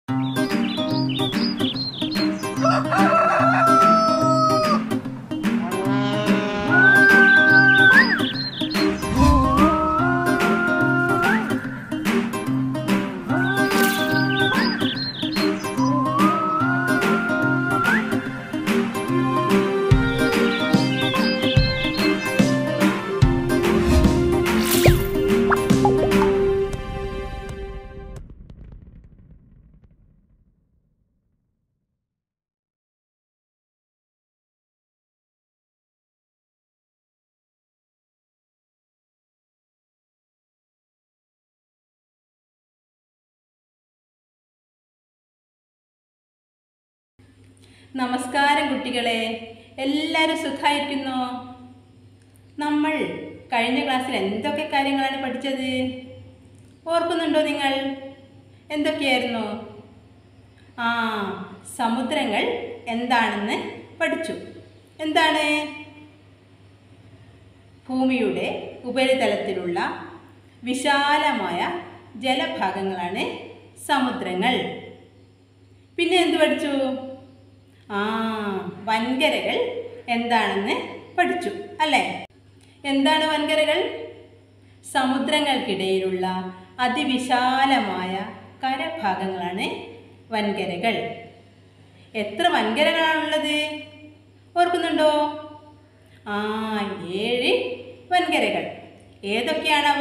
നമസ്കാരം കുട്ടികളെ എല്ലാവരും സുഖമായിരിക്കുന്നോ നമ്മൾ കഴിഞ്ഞ ക്ലാസ്സിൽ എന്തൊക്കെ കാര്യങ്ങളാണ് പഠിച്ചത് ഓർക്കുന്നുണ്ടോ നിങ്ങൾ എന്തൊക്കെയായിരുന്നു ആ സമുദ്രങ്ങൾ എന്താണെന്ന് പഠിച്ചു എന്താണ് ഭൂമിയുടെ ഉപരിതലത്തിലുള്ള വിശാലമായ ജലഭാഗങ്ങളാണ് സമുദ്രങ്ങൾ പിന്നെ എന്ത് പഠിച്ചു ആ വൻകരകൾ എന്താണെന്ന് പഠിച്ചു അല്ലേ എന്താണ് വൻകരകൾ സമുദ്രങ്ങൾക്കിടയിലുള്ള അതിവിശാലമായ കരഭാഗങ്ങളാണ് വൻകരകൾ എത്ര വൻകരകളാണുള്ളത് ഓർക്കുന്നുണ്ടോ ആ ഏഴ് വൻകരകൾ ഏതൊക്കെയാണവ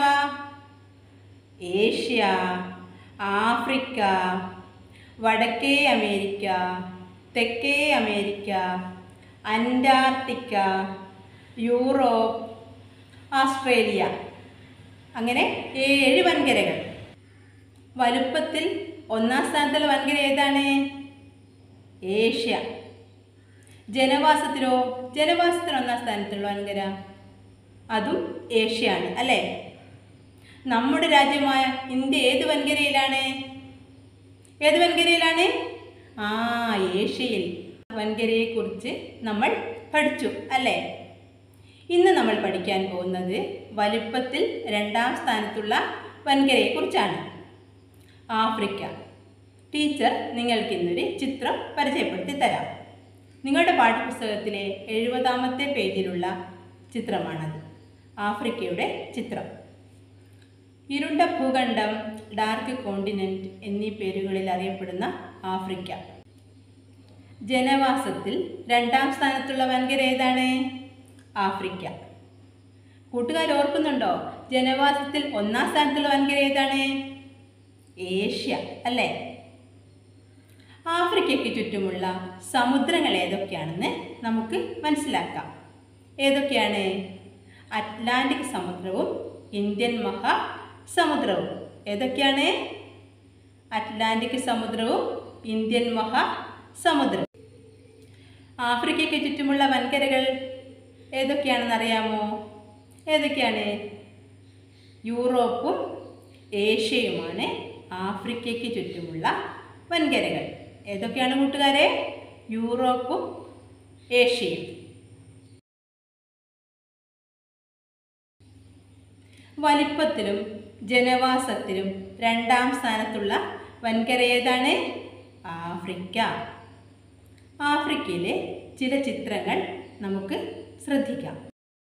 ഏഷ്യ ആഫ്രിക്ക വടക്കേ അമേരിക്ക തെക്കേ അമേരിക്ക അന്റാർട്ടിക്ക യൂറോപ്പ് ഓസ്ട്രേലിയ അങ്ങനെ ഏഴ് വൻകരകൾ വലുപ്പത്തിൽ ഒന്നാം സ്ഥാനത്തുള്ള വൻകര ഏതാണ് ഏഷ്യ ജനവാസത്തിലോ ജനവാസത്തിൽ ഒന്നാം സ്ഥാനത്തുള്ള വൻകര അതും ഏഷ്യയാണ് അല്ലേ നമ്മുടെ രാജ്യമായ ഇന്ത്യ ഏത് വൻകരയിലാണ് ഏത് വൻകരയിലാണ് ആ ഏഷ്യയിൽ വൻകരയെക്കുറിച്ച് നമ്മൾ പഠിച്ചു അല്ലേ ഇന്ന് നമ്മൾ പഠിക്കാൻ പോകുന്നത് വലുപ്പത്തിൽ രണ്ടാം സ്ഥാനത്തുള്ള വൻകരയെക്കുറിച്ചാണ് ആഫ്രിക്ക ടീച്ചർ നിങ്ങൾക്ക് ഇന്നൊരു ചിത്രം പരിചയപ്പെടുത്തി തരാം നിങ്ങളുടെ പാഠ്യപുസ്തകത്തിലെ എഴുപതാമത്തെ പേജിലുള്ള ചിത്രമാണത് ആഫ്രിക്കയുടെ ചിത്രം ഇരുണ്ട ഭൂഖണ്ഡം ഡാർക്ക് കോണ്ടിനെൻറ്റ് എന്നീ പേരുകളിൽ അറിയപ്പെടുന്ന ആഫ്രിക്ക ജനവാസത്തിൽ രണ്ടാം സ്ഥാനത്തുള്ള വൻകര ഏതാണ് ആഫ്രിക്ക കൂട്ടുകാർ ഓർക്കുന്നുണ്ടോ ജനവാസത്തിൽ ഒന്നാം സ്ഥാനത്തുള്ള വൻകര ഏതാണ് ഏഷ്യ അല്ലേ ആഫ്രിക്കയ്ക്ക് ചുറ്റുമുള്ള സമുദ്രങ്ങൾ ഏതൊക്കെയാണെന്ന് നമുക്ക് മനസ്സിലാക്കാം ഏതൊക്കെയാണ് അറ്റ്ലാന്റിക് സമുദ്രവും ഇന്ത്യൻ മഹാസമുദ്രവും ഏതൊക്കെയാണ് അറ്റ്ലാന്റിക് സമുദ്രവും ഇന്ത്യൻ മഹാസമുദ്രവും ആഫ്രിക്കയ്ക്ക് ചുറ്റുമുള്ള വൻകരകൾ ഏതൊക്കെയാണെന്ന് അറിയാമോ ഏതൊക്കെയാണ് യൂറോപ്പും ഏഷ്യയുമാണ് ആഫ്രിക്കയ്ക്ക് ചുറ്റുമുള്ള വൻകരകൾ ഏതൊക്കെയാണ് കൂട്ടുകാരെ യൂറോപ്പും ഏഷ്യയും വലിപ്പത്തിലും ജനവാസത്തിലും രണ്ടാം സ്ഥാനത്തുള്ള വൻകര ഏതാണ് ആഫ്രിക്ക ആഫ്രിക്കയിലെ ചില ചിത്രങ്ങൾ നമുക്ക് ശ്രദ്ധിക്കാം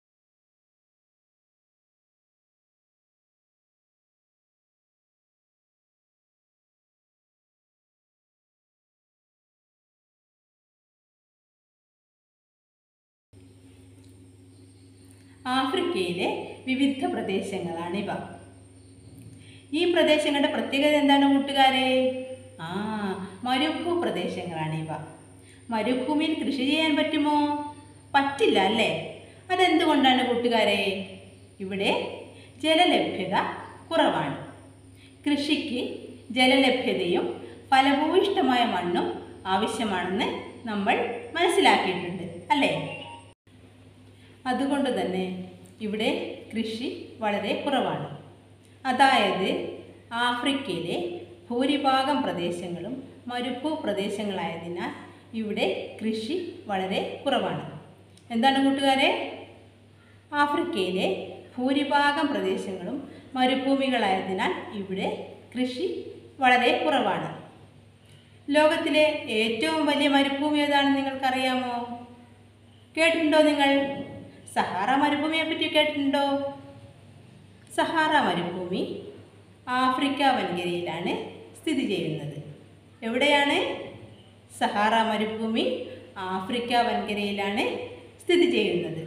ആഫ്രിക്കയിലെ വിവിധ പ്രദേശങ്ങളാണിവ ഈ പ്രദേശങ്ങളുടെ പ്രത്യേകത എന്താണ് കൂട്ടുകാരെ ആ മരുഭൂ പ്രദേശങ്ങളാണിവ മരുഭൂമിയിൽ കൃഷി ചെയ്യാൻ പറ്റുമോ പറ്റില്ല അല്ലേ അതെന്തുകൊണ്ടാണ് കൂട്ടുകാരെ ഇവിടെ ജലലഭ്യത കുറവാണ് കൃഷിക്ക് ജലലഭ്യതയും ഫലഭൂയിഷ്ടമായ മണ്ണും ആവശ്യമാണെന്ന് നമ്മൾ മനസ്സിലാക്കിയിട്ടുണ്ട് അല്ലേ അതുകൊണ്ട് തന്നെ ഇവിടെ കൃഷി വളരെ കുറവാണ് അതായത് ആഫ്രിക്കയിലെ ഭൂരിഭാഗം പ്രദേശങ്ങളും മരുഭൂ പ്രദേശങ്ങളായതിനാൽ ഇവിടെ കൃഷി വളരെ കുറവാണ് എന്താണ് കൂട്ടുകാരെ ആഫ്രിക്കയിലെ ഭൂരിഭാഗം പ്രദേശങ്ങളും മരുഭൂമികളായതിനാൽ ഇവിടെ കൃഷി വളരെ കുറവാണ് ലോകത്തിലെ ഏറ്റവും വലിയ മരുഭൂമി ഏതാണെന്ന് നിങ്ങൾക്കറിയാമോ കേട്ടിട്ടുണ്ടോ നിങ്ങൾ സഹാറ മരുഭൂമിയെ പറ്റി കേട്ടിട്ടുണ്ടോ സഹാറ മരുഭൂമി ആഫ്രിക്ക വൻകരയിലാണ് സ്ഥിതി ചെയ്യുന്നത് എവിടെയാണ് സഹാറ മരുഭൂമി ആഫ്രിക്ക വൻകരയിലാണ് സ്ഥിതി ചെയ്യുന്നത്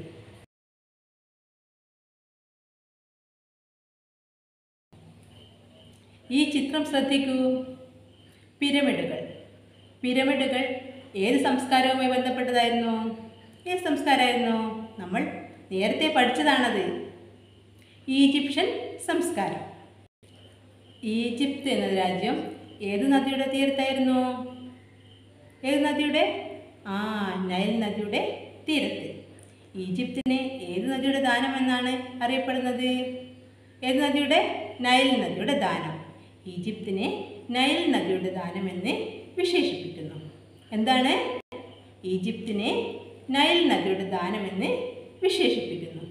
ഈ ചിത്രം ശ്രദ്ധിക്കൂ പിരമിഡുകൾ പിരമിഡുകൾ ഏത് സംസ്കാരവുമായി ബന്ധപ്പെട്ടതായിരുന്നു ഏത് സംസ്കാരമായിരുന്നു നമ്മൾ നേരത്തെ പഠിച്ചതാണത് ഈജിപ്ഷ്യൻ സംസ്കാരം ഈജിപ്ത് എന്ന രാജ്യം ഏത് നദിയുടെ തീരത്തായിരുന്നു ഏത് നദിയുടെ ആ നൈൽ നദിയുടെ തീരത്ത് ഈജിപ്തിന് ഏത് നദിയുടെ ദാനം എന്നാണ് അറിയപ്പെടുന്നത് ഏത് നദിയുടെ നൈൽ നദിയുടെ ദാനം ഈജിപ്തിനെ നൈൽ നദിയുടെ ദാനം എന്ന് വിശേഷിപ്പിക്കുന്നു എന്താണ് ഈജിപ്തിനെ നൈൽ നദിയുടെ ദാനം എന്ന് വിശേഷിപ്പിക്കുന്നു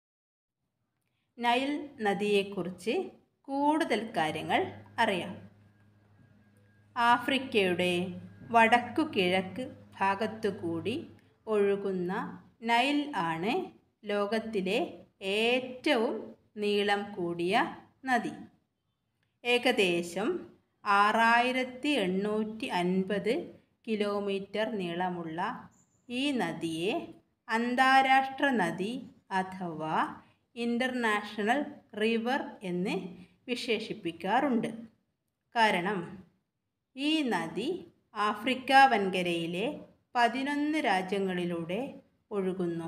നൈൽ നദിയെക്കുറിച്ച് കൂടുതൽ കാര്യങ്ങൾ അറിയാം ആഫ്രിക്കയുടെ വടക്കു കിഴക്ക് ഭാഗത്തു കൂടി ഒഴുകുന്ന നൈൽ ആണ് ലോകത്തിലെ ഏറ്റവും നീളം കൂടിയ നദി ഏകദേശം ആറായിരത്തി എണ്ണൂറ്റി അൻപത് കിലോമീറ്റർ നീളമുള്ള ഈ നദിയെ അന്താരാഷ്ട്ര നദി അഥവാ ഇൻ്റർനാഷണൽ റിവർ എന്ന് വിശേഷിപ്പിക്കാറുണ്ട് കാരണം ഈ നദി ആഫ്രിക്ക വൻകരയിലെ പതിനൊന്ന് രാജ്യങ്ങളിലൂടെ ഒഴുകുന്നു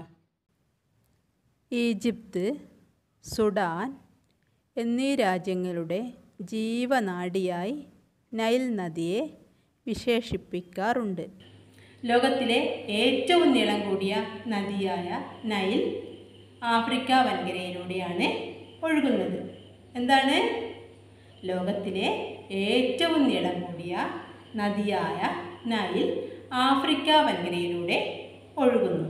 ഈജിപ്ത് സുഡാൻ എന്നീ രാജ്യങ്ങളുടെ ജീവനാഡിയായി നൈൽ നദിയെ വിശേഷിപ്പിക്കാറുണ്ട് ലോകത്തിലെ ഏറ്റവും നീളം കൂടിയ നദിയായ നൈൽ ആഫ്രിക്ക വൻകരയിലൂടെയാണ് ഒഴുകുന്നത് എന്താണ് ലോകത്തിലെ ഏറ്റവും നീളം കൂടിയ നദിയായ നൈൽ ആഫ്രിക്ക വൻകരയിലൂടെ ഒഴുകുന്നു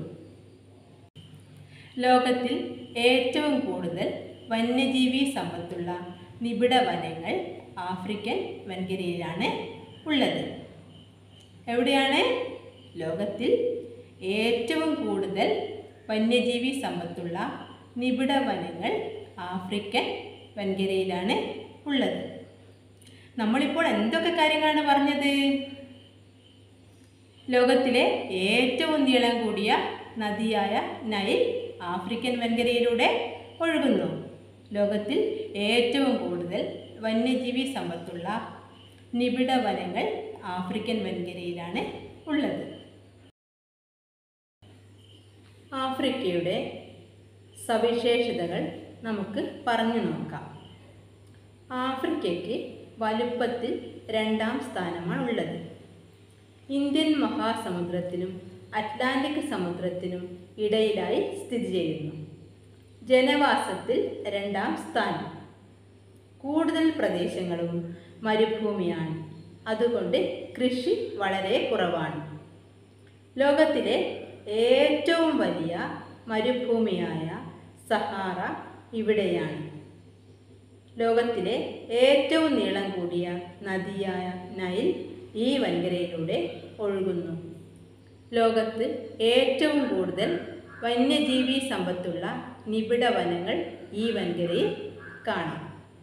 ലോകത്തിൽ ഏറ്റവും കൂടുതൽ വന്യജീവി സമ്പത്തുള്ള നിബിഡ വനങ്ങൾ ആഫ്രിക്കൻ വൻകരയിലാണ് ഉള്ളത് എവിടെയാണ് ലോകത്തിൽ ഏറ്റവും കൂടുതൽ വന്യജീവി സമ്പത്തുള്ള നിബിഡ വനങ്ങൾ ആഫ്രിക്കൻ വൻകരയിലാണ് ഉള്ളത് നമ്മളിപ്പോൾ എന്തൊക്കെ കാര്യങ്ങളാണ് പറഞ്ഞത് ലോകത്തിലെ ഏറ്റവും നീളം കൂടിയ നദിയായ നൈൽ ആഫ്രിക്കൻ വൻകരയിലൂടെ ഒഴുകുന്നു ലോകത്തിൽ ഏറ്റവും കൂടുതൽ വന്യജീവി സമ്പത്തുള്ള നിബിഡ വനങ്ങൾ ആഫ്രിക്കൻ വൻകരയിലാണ് ഉള്ളത് ആഫ്രിക്കയുടെ സവിശേഷതകൾ നമുക്ക് പറഞ്ഞു നോക്കാം ആഫ്രിക്കയ്ക്ക് വലുപ്പത്തിൽ രണ്ടാം സ്ഥാനമാണ് ഉള്ളത് ഇന്ത്യൻ മഹാസമുദ്രത്തിനും അറ്റ്ലാന്റിക് സമുദ്രത്തിനും ഇടയിലായി സ്ഥിതി ചെയ്യുന്നു ജനവാസത്തിൽ രണ്ടാം സ്ഥാനം കൂടുതൽ പ്രദേശങ്ങളും മരുഭൂമിയാണ് അതുകൊണ്ട് കൃഷി വളരെ കുറവാണ് ലോകത്തിലെ ഏറ്റവും വലിയ മരുഭൂമിയായ സഹാറ ഇവിടെയാണ് ലോകത്തിലെ ഏറ്റവും നീളം കൂടിയ നദിയായ നൈൽ ഈ വൻകരയിലൂടെ ഒഴുകുന്നു ലോകത്ത് ഏറ്റവും കൂടുതൽ വന്യജീവി സമ്പത്തുള്ള നിബിഡ വനങ്ങൾ ഈ വൻകരയിൽ കാണാം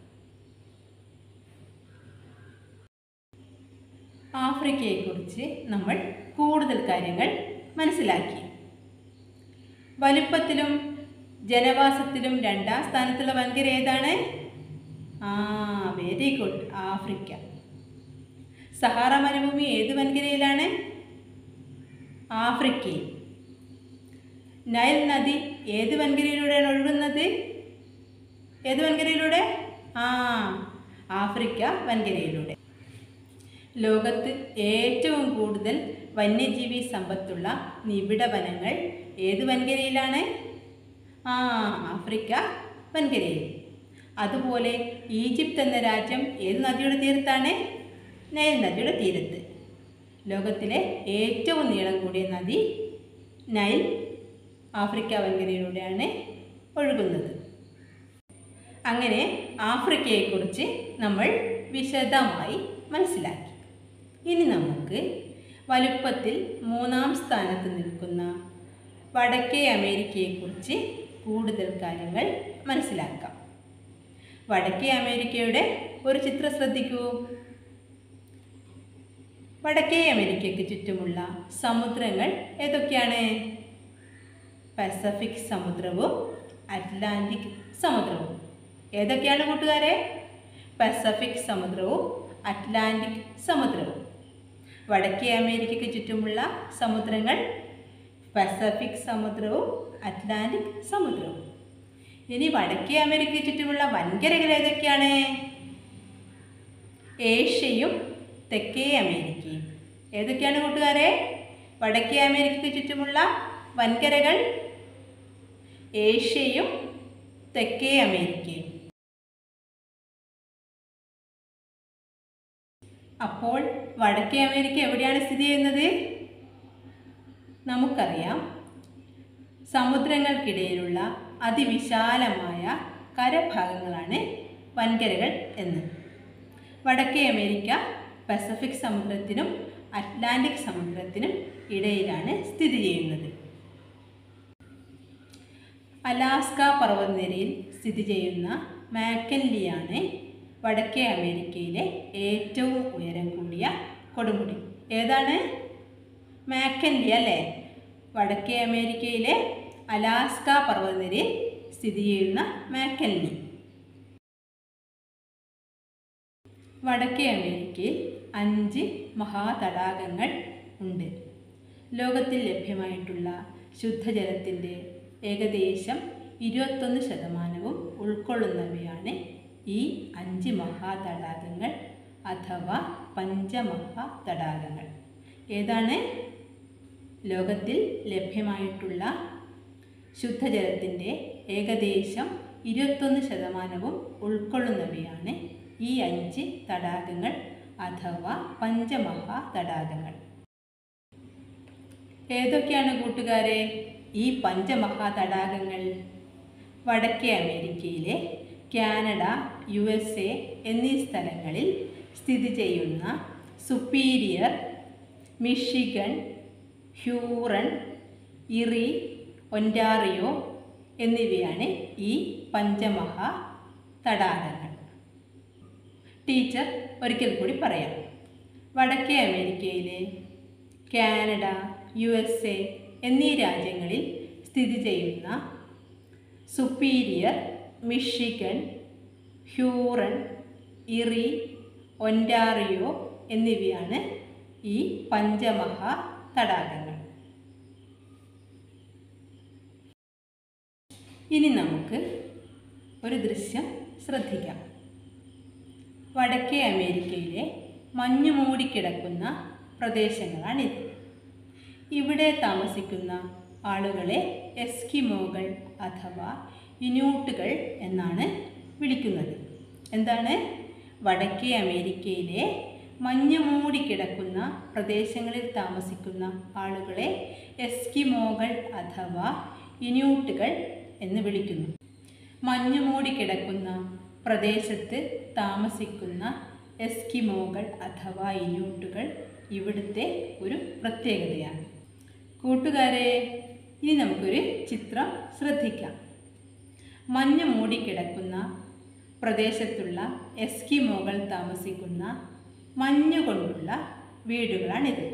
ആഫ്രിക്കയെക്കുറിച്ച് നമ്മൾ കൂടുതൽ കാര്യങ്ങൾ മനസ്സിലാക്കി വലുപ്പത്തിലും ജനവാസത്തിലും രണ്ടാം സ്ഥാനത്തുള്ള വൻകര ഏതാണ് ആ വെരി ഗുഡ് ആഫ്രിക്ക സഹാറ മരുഭൂമി ഏത് വൻകരയിലാണ് ആഫ്രിക്കയിൽ നൈൽ നദി ഏത് വൻകരയിലൂടെയാണ് ഒഴുകുന്നത് ഏത് വൻകരയിലൂടെ ആ ആഫ്രിക്ക വൻകരയിലൂടെ ലോകത്ത് ഏറ്റവും കൂടുതൽ വന്യജീവി സമ്പത്തുള്ള നിബിഡ വനങ്ങൾ ഏത് വൻകരയിലാണ് ആ ആഫ്രിക്ക വൻകരയിൽ അതുപോലെ ഈജിപ്ത് എന്ന രാജ്യം ഏത് നദിയുടെ തീരത്താണ് നൈൽ നദിയുടെ തീരത്ത് ലോകത്തിലെ ഏറ്റവും നീളം കൂടിയ നദി നൈൽ ആഫ്രിക്ക വൻകരയിലൂടെയാണ് ഒഴുകുന്നത് അങ്ങനെ ആഫ്രിക്കയെക്കുറിച്ച് നമ്മൾ വിശദമായി മനസ്സിലാക്കി ഇനി നമുക്ക് നമുക്ക് വലുപ്പത്തിൽ മൂന്നാം സ്ഥാനത്ത് നിൽക്കുന്ന വടക്കേ അമേരിക്കയെക്കുറിച്ച് കൂടുതൽ കാര്യങ്ങൾ മനസ്സിലാക്കാം വടക്കേ അമേരിക്കയുടെ ഒരു ചിത്രം ശ്രദ്ധിക്കൂ വടക്കേ അമേരിക്കയ്ക്ക് ചുറ്റുമുള്ള സമുദ്രങ്ങൾ ഏതൊക്കെയാണ് പസഫിക് സമുദ്രവും അറ്റ്ലാന്റിക് സമുദ്രവും ഏതൊക്കെയാണ് കൂട്ടുകാരെ പസഫിക് സമുദ്രവും അറ്റ്ലാന്റിക് സമുദ്രവും വടക്കേ അമേരിക്കയ്ക്ക് ചുറ്റുമുള്ള സമുദ്രങ്ങൾ പസഫിക് സമുദ്രവും അറ്റ്ലാന്റിക് സമുദ്രവും ഇനി വടക്കേ അമേരിക്കയ്ക്ക് ചുറ്റുമുള്ള വൻകരകൾ ഏതൊക്കെയാണ് ഏഷ്യയും തെക്കേ അമേരിക്കയും ഏതൊക്കെയാണ് കൂട്ടുകാരെ വടക്കേ അമേരിക്കയ്ക്ക് ചുറ്റുമുള്ള വൻകരകൾ ഏഷ്യയും തെക്കേ അമേരിക്കയും അപ്പോൾ വടക്കേ അമേരിക്ക എവിടെയാണ് സ്ഥിതി ചെയ്യുന്നത് നമുക്കറിയാം സമുദ്രങ്ങൾക്കിടയിലുള്ള അതിവിശാലമായ കരഭാഗങ്ങളാണ് വൻകരകൾ എന്ന് വടക്കേ അമേരിക്ക പസഫിക് സമുദ്രത്തിനും അറ്റ്ലാന്റിക് സമുദ്രത്തിനും ഇടയിലാണ് സ്ഥിതി ചെയ്യുന്നത് അലാസ്ക പർവ്വതനിരയിൽ സ്ഥിതി ചെയ്യുന്ന മാക്കൻലിയാണ് വടക്കേ അമേരിക്കയിലെ ഏറ്റവും ഉയരം കൂടിയ കൊടുമുടി ഏതാണ് മാക്കൻലി അല്ലേ വടക്കേ അമേരിക്കയിലെ അലാസ്ക പർവ്വതനിരയിൽ സ്ഥിതി ചെയ്യുന്ന മാക്കൻലി വടക്കേ അമേരിക്കയിൽ അഞ്ച് മഹാതടാകങ്ങൾ ഉണ്ട് ലോകത്തിൽ ലഭ്യമായിട്ടുള്ള ശുദ്ധജലത്തിൻ്റെ ഏകദേശം ഇരുപത്തൊന്ന് ശതമാനവും ഉൾക്കൊള്ളുന്നവയാണ് ഈ അഞ്ച് മഹാതടാകങ്ങൾ അഥവാ പഞ്ചമഹാതടാകങ്ങൾ ഏതാണ് ലോകത്തിൽ ലഭ്യമായിട്ടുള്ള ശുദ്ധജലത്തിൻ്റെ ഏകദേശം ഇരുപത്തൊന്ന് ശതമാനവും ഉൾക്കൊള്ളുന്നവയാണ് ഈ അഞ്ച് തടാകങ്ങൾ അഥവാ പഞ്ചമഹാ തടാകങ്ങൾ ഏതൊക്കെയാണ് കൂട്ടുകാരെ ഈ പഞ്ചമഹാ തടാകങ്ങൾ വടക്കേ അമേരിക്കയിലെ കാനഡ യു എസ് എ എന്നീ സ്ഥലങ്ങളിൽ സ്ഥിതി ചെയ്യുന്ന Superior Michigan Huron Erie Ontario എന്നിവയാണ് ഈ പഞ്ചമഹാ തടാകങ്ങൾ ടീച്ചർ ഒരിക്കൽ കൂടി പറയാം വടക്കേ അമേരിക്കയിലെ കാനഡ യു എസ് എ എന്നീ രാജ്യങ്ങളിൽ സ്ഥിതി ചെയ്യുന്ന Superior Michigan Huron Erie Ontario എന്നിവയാണ് ഈ പഞ്ചമഹാ തടാകങ്ങൾ ഇനി നമുക്ക് ഒരു ദൃശ്യം ശ്രദ്ധിക്കാം വടക്കേ അമേരിക്കയിലെ മഞ്ഞു മൂടിക്കിടക്കുന്ന പ്രദേശങ്ങളാണിത് ഇവിടെ താമസിക്കുന്ന ആളുകളെ എസ്കിമോകൾ അഥവാ ഇനൂട്ടുകൾ എന്നാണ് വിളിക്കുന്നത് എന്താണ് വടക്കേ അമേരിക്കയിലെ മഞ്ഞ് മൂടിക്കിടക്കുന്ന പ്രദേശങ്ങളിൽ താമസിക്കുന്ന ആളുകളെ എസ്കിമോകൾ അഥവാ ഇനൂട്ടുകൾ എന്ന് വിളിക്കുന്നു മഞ്ഞു മൂടിക്കിടക്കുന്ന പ്രദേശത്ത് താമസിക്കുന്ന എസ്കിമോകൾ അഥവാ ഇനൂട്ടുകൾ ഇവിടുത്തെ ഒരു പ്രത്യേകതയാണ് കൂട്ടുകാരെ ഇനി നമുക്കൊരു ചിത്രം ശ്രദ്ധിക്കാം മഞ്ഞ് മൂടിക്കിടക്കുന്ന പ്രദേശത്തുള്ള എസ്കിമോകൾ താമസിക്കുന്ന മഞ്ഞ് കൊണ്ടുള്ള വീടുകളാണിത്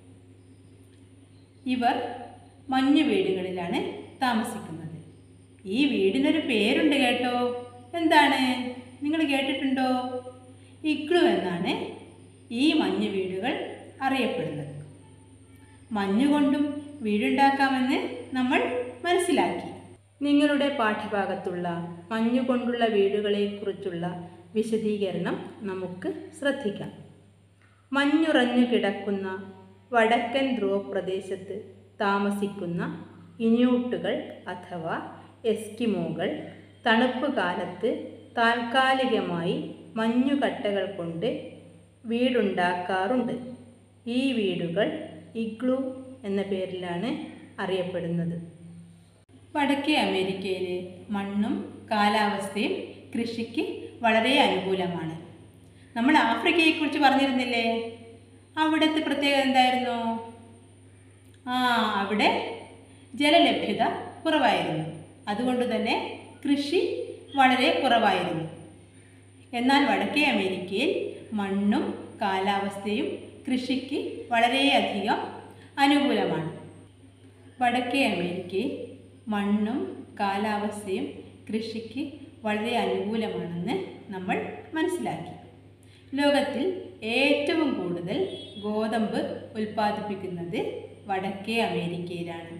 ഇവർ മഞ്ഞു വീടുകളിലാണ് താമസിക്കുന്നത് ഈ വീടിനൊരു പേരുണ്ട് കേട്ടോ എന്താണ് നിങ്ങൾ കേട്ടിട്ടുണ്ടോ ഇഗ്ലു എന്നാണ് ഈ മഞ്ഞു വീടുകൾ അറിയപ്പെടുന്നത് മഞ്ഞുകൊണ്ടും വീടുണ്ടാക്കാമെന്ന് നമ്മൾ മനസ്സിലാക്കി നിങ്ങളുടെ പാഠഭാഗത്തുള്ള മഞ്ഞുകൊണ്ടുള്ള വീടുകളെക്കുറിച്ചുള്ള വിശദീകരണം നമുക്ക് ശ്രദ്ധിക്കാം മഞ്ഞുറഞ്ഞു കിടക്കുന്ന വടക്കൻ ധ്രുവ പ്രദേശത്ത് താമസിക്കുന്ന ഇന്യൂട്ടുകൾ അഥവാ എസ്കിമോകൾ തണുപ്പ് കാലത്ത് താൽക്കാലികമായി മഞ്ഞുകട്ടകൾ കൊണ്ട് വീടുണ്ടാക്കാറുണ്ട് ഈ വീടുകൾ ഇഗ്ലു എന്ന പേരിലാണ് അറിയപ്പെടുന്നത് വടക്കേ അമേരിക്കയിലെ മണ്ണും കാലാവസ്ഥയും കൃഷിക്ക് വളരെ അനുകൂലമാണ് നമ്മൾ ആഫ്രിക്കയെക്കുറിച്ച് പറഞ്ഞിരുന്നില്ലേ അവിടുത്തെ പ്രത്യേകത എന്തായിരുന്നു ആ അവിടെ ജലലഭ്യത കുറവായിരുന്നു അതുകൊണ്ട് തന്നെ കൃഷി വളരെ കുറവായിരുന്നു എന്നാൽ വടക്കേ അമേരിക്കയിൽ മണ്ണും കാലാവസ്ഥയും കൃഷിക്ക് വളരെയധികം അനുകൂലമാണ് വടക്കേ അമേരിക്കയിൽ മണ്ണും കാലാവസ്ഥയും കൃഷിക്ക് വളരെ അനുകൂലമാണെന്ന് നമ്മൾ മനസ്സിലാക്കി ലോകത്തിൽ ഏറ്റവും കൂടുതൽ ഗോതമ്പ് ഉൽപ്പാദിപ്പിക്കുന്നത് വടക്കേ അമേരിക്കയിലാണ്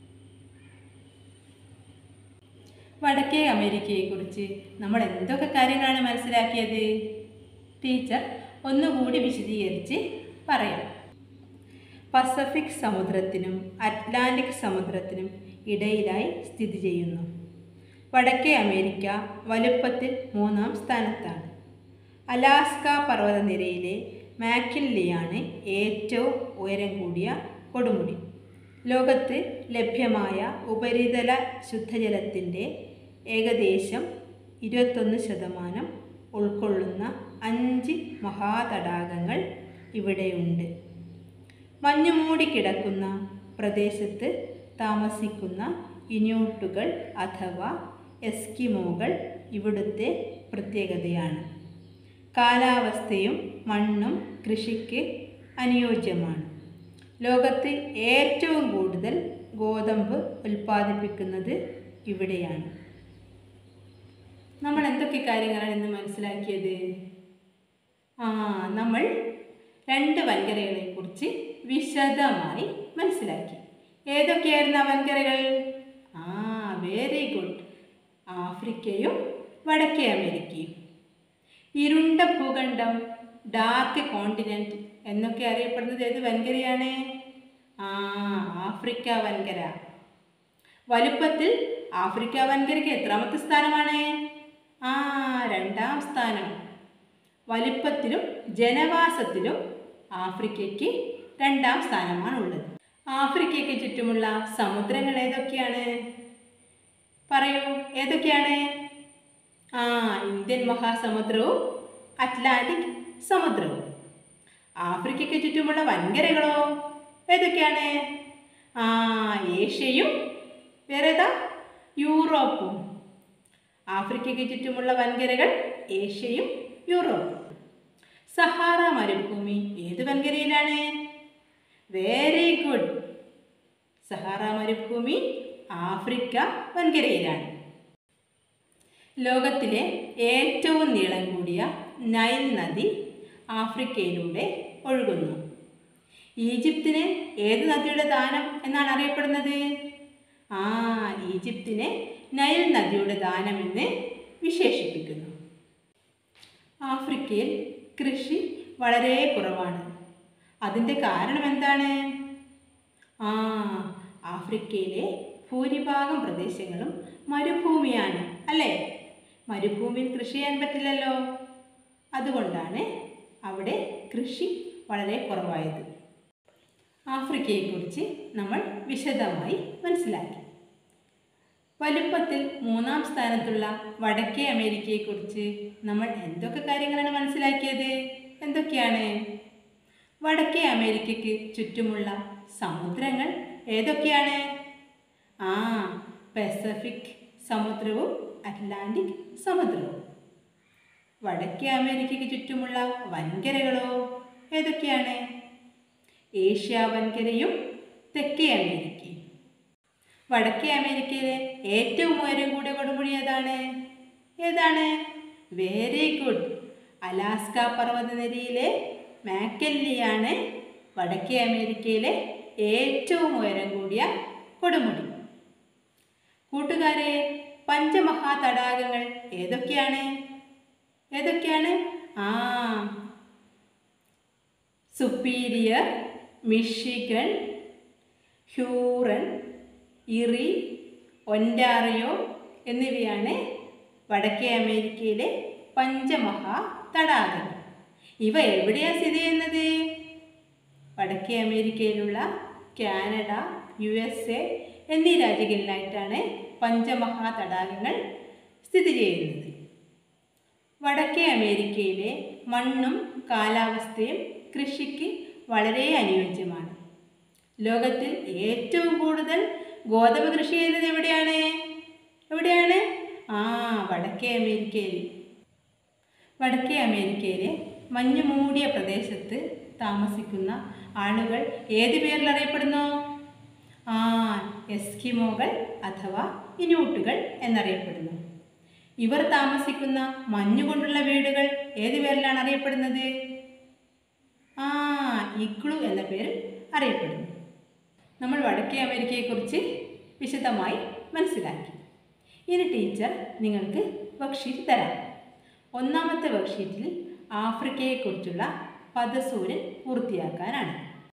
വടക്കേ അമേരിക്കയെക്കുറിച്ച് നമ്മൾ എന്തൊക്കെ കാര്യങ്ങളാണ് മനസ്സിലാക്കിയത് ടീച്ചർ ഒന്നുകൂടി വിശദീകരിച്ച് പറയാം പസഫിക് സമുദ്രത്തിനും അറ്റ്ലാന്റിക് സമുദ്രത്തിനും ഇടയിലായി സ്ഥിതി ചെയ്യുന്നു വടക്കേ അമേരിക്ക വലുപ്പത്തിൽ മൂന്നാം സ്ഥാനത്താണ് അലാസ്ക പർവ്വതനിരയിലെ മാക്കിൻലിയാണ് ഏറ്റവും ഉയരം കൂടിയ കൊടുമുടി ലോകത്ത് ലഭ്യമായ ഉപരിതല ശുദ്ധജലത്തിൻ്റെ ഏകദേശം ഇരുപത്തൊന്ന് ശതമാനം ഉൾക്കൊള്ളുന്ന അഞ്ച് മഹാതടാകങ്ങൾ ഇവിടെയുണ്ട് മഞ്ഞുമൂടി കിടക്കുന്ന പ്രദേശത്ത് താമസിക്കുന്ന ഇന്യൂട്ടുകൾ അഥവാ എസ്കിമോകൾ ഇവിടുത്തെ പ്രത്യേകതയാണ് കാലാവസ്ഥയും മണ്ണും കൃഷിക്ക് അനുയോജ്യമാണ് ലോകത്ത് ഏറ്റവും കൂടുതൽ ഗോതമ്പ് ഉൽപ്പാദിപ്പിക്കുന്നത് ഇവിടെയാണ് നമ്മൾ എന്തൊക്കെ കാര്യങ്ങളാണ് ഇന്ന് മനസ്സിലാക്കിയത് ആ നമ്മൾ രണ്ട് വൻകരകളെക്കുറിച്ച് വിശദമായി മനസ്സിലാക്കി ഏതൊക്കെയായിരുന്നു ആ വൻകരകൾ ആ വെരി ഗുഡ് ആഫ്രിക്കയും വടക്കേ അമേരിക്കയും ഇരുണ്ട ഭൂഖണ്ഡം ഡാർക്ക് കോണ്ടിനെൻറ്റ് എന്നൊക്കെ അറിയപ്പെടുന്നത് ഏത് വൻകരയാണ് ആ ആഫ്രിക്ക വൻകര വലുപ്പത്തിൽ ആഫ്രിക്ക വൻകരയ്ക്ക് എത്രാമത്തെ സ്ഥാനമാണ് ആ രണ്ടാം സ്ഥാനം വലിപ്പത്തിലും ജനവാസത്തിലും ആഫ്രിക്കയ്ക്ക് രണ്ടാം സ്ഥാനമാണ് ഉള്ളത് ആഫ്രിക്കയ്ക്ക് ചുറ്റുമുള്ള സമുദ്രങ്ങൾ ഏതൊക്കെയാണ് പറയൂ ഏതൊക്കെയാണ് ആ ഇന്ത്യൻ മഹാസമുദ്രവും അറ്റ്ലാന്റിക് സമുദ്രവും ആഫ്രിക്കയ്ക്ക് ചുറ്റുമുള്ള വൻകരകളോ ഏതൊക്കെയാണ് ആ ഏഷ്യയും വേറേതാ യൂറോപ്പും ആഫ്രിക്കയ്ക്ക് ചുറ്റുമുള്ള വൻകരകൾ ഏഷ്യയും യൂറോപ്പും സഹാറ മരുഭൂമി ഏത് വൻകരയിലാണ് വെരി ഗുഡ് സഹാറ മരുഭൂമി ആഫ്രിക്ക വൻകരയിലാണ് ലോകത്തിലെ ഏറ്റവും നീളം കൂടിയ നൈൽ നദി ആഫ്രിക്കയിലൂടെ ഒഴുകുന്നു ഈജിപ്തിന് ഏത് നദിയുടെ ദാനം എന്നാണ് അറിയപ്പെടുന്നത് ആ ഈജിപ്തിനെ നൈൽ നദിയുടെ ദാനം എന്ന് വിശേഷിപ്പിക്കുന്നു ആഫ്രിക്കയിൽ കൃഷി വളരെ കുറവാണ് അതിൻ്റെ കാരണം എന്താണ് ആ ആഫ്രിക്കയിലെ ഭൂരിഭാഗം പ്രദേശങ്ങളും മരുഭൂമിയാണ് അല്ലേ മരുഭൂമിയിൽ കൃഷി ചെയ്യാൻ പറ്റില്ലല്ലോ അതുകൊണ്ടാണ് അവിടെ കൃഷി വളരെ കുറവായത് ആഫ്രിക്കയെക്കുറിച്ച് നമ്മൾ വിശദമായി മനസ്സിലാക്കി വലുപ്പത്തിൽ മൂന്നാം സ്ഥാനത്തുള്ള വടക്കേ അമേരിക്കയെക്കുറിച്ച് നമ്മൾ എന്തൊക്കെ കാര്യങ്ങളാണ് മനസ്സിലാക്കിയത് എന്തൊക്കെയാണ് വടക്കേ അമേരിക്കയ്ക്ക് ചുറ്റുമുള്ള സമുദ്രങ്ങൾ ഏതൊക്കെയാണ് ആ പസഫിക് സമുദ്രവും അറ്റ്ലാന്റിക് സമുദ്രവും വടക്കേ അമേരിക്കയ്ക്ക് ചുറ്റുമുള്ള വൻകരകളോ ഏതൊക്കെയാണ് ഏഷ്യ വൻകരയും തെക്കേ അമേരിക്കയും വടക്കേ അമേരിക്കയിലെ ഏറ്റവും ഉയരം കൂടിയ കൊടുമുടി ഏതാണ് ഏതാണ് വെരി ഗുഡ് അലാസ്ക പർവ്വതനിരയിലെ മാക്കല്ലിയാണ് വടക്കേ അമേരിക്കയിലെ ഏറ്റവും ഉയരം കൂടിയ കൊടുമുടി കൂട്ടുകാരെ പഞ്ചമഹാ തടാകങ്ങൾ ഏതൊക്കെയാണ് ഏതൊക്കെയാണ് ആ Superior Michigan Huron Erie Ontario എന്നിവയാണ് വടക്കേ അമേരിക്കയിലെ പഞ്ചമഹാ തടാകങ്ങൾ ഇവ എവിടെയാണ് സ്ഥിതി ചെയ്യുന്നത് വടക്കേ അമേരിക്കയിലുള്ള കാനഡ യു എസ് എ എന്നീ രാജ്യങ്ങളിലായിട്ടാണ് പഞ്ചമഹാ തടാകങ്ങൾ സ്ഥിതി ചെയ്യുന്നത് വടക്കേ അമേരിക്കയിലെ മണ്ണും കാലാവസ്ഥയും കൃഷിക്ക് വളരെ അനുയോജ്യമാണ് ലോകത്തിൽ ഏറ്റവും കൂടുതൽ ഗോതമ്പ് കൃഷി ചെയ്യുന്നത് എവിടെയാണ് എവിടെയാണ് ആ വടക്കേ അമേരിക്കയിൽ വടക്കേ അമേരിക്കയിലെ മഞ്ഞു മൂടിയ പ്രദേശത്ത് താമസിക്കുന്ന ആളുകൾ ഏത് പേരിൽ അറിയപ്പെടുന്നു ആ എസ്കിമോകൾ അഥവാ ഇനൂട്ടുകൾ എന്നറിയപ്പെടുന്നു ഇവർ താമസിക്കുന്ന മഞ്ഞുകൊണ്ടുള്ള വീടുകൾ ഏത് പേരിലാണ് അറിയപ്പെടുന്നത് ആ ഇഗ്ലു എന്ന പേരിൽ അറിയപ്പെടുന്നു നമ്മൾ വടക്കേ അമേരിക്കയെക്കുറിച്ച് വിശദമായി മനസ്സിലാക്കി ഇനി ടീച്ചർ നിങ്ങൾക്ക് വർക്ക്ഷീറ്റ് തരാം ഒന്നാമത്തെ വർക്ക്ഷീറ്റിൽ ആഫ്രിക്കയെക്കുറിച്ചുള്ള പദസൂര്യൻ പൂർത്തിയാക്കാനാണ്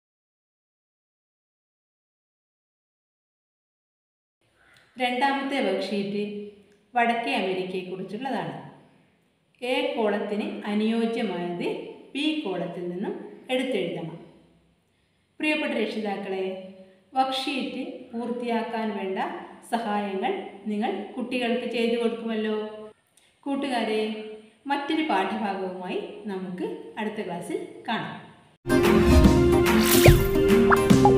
രണ്ടാമത്തെ വർക്ക്ഷീറ്റ് വടക്കേ അമേരിക്കയെക്കുറിച്ചുള്ളതാണ് എ കോളത്തിന് അനുയോജ്യമായത് ബി കോളത്തിൽ നിന്നും എടുത്തെഴുതണം പ്രിയപ്പെട്ട രക്ഷിതാക്കളെ വർക്ക്ഷീറ്റ് പൂർത്തിയാക്കാൻ വേണ്ട സഹായങ്ങൾ നിങ്ങൾ കുട്ടികൾക്ക് ചെയ്തു കൊടുക്കുമല്ലോ കൂട്ടുകാരെ മറ്റൊരു പാഠഭാഗവുമായി നമുക്ക് അടുത്ത ക്ലാസ്സിൽ കാണാം